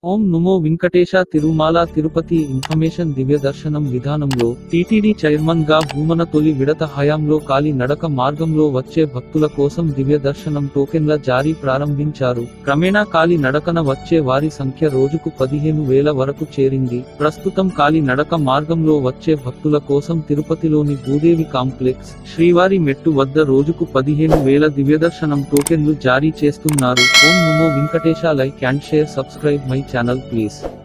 ఓం నమో వెంకటేశ తిరుమాల తిరుపతి ఇన్ఫర్మేషన్ దివ్య దర్శనం విధానంలో టీటీడీ చైర్మన్ గా భూమన తొలి విడత హయాంలో కాలి నడక మార్గంలో వచ్చే భక్తుల కోసం దివ్య దర్శనం టోకెన్ల జారీ ప్రారంభించారు క్రమేణా కాలి నడకన వచ్చే వారి సంఖ్య రోజుకు పదిహేను వేల వరకు చేరింది ప్రస్తుతం కాలి నడక మార్గంలో వచ్చే భక్తుల కోసం తిరుపతిలోని భూదేవి కాంప్లెక్స్ శ్రీవారి మెట్టు వద్ద రోజుకు పదిహేను వేల దివ్యదర్శనం టోకెన్లు జారీ చేస్తున్నారు ఓం నమో Venkatesa like and share subscribe my channel please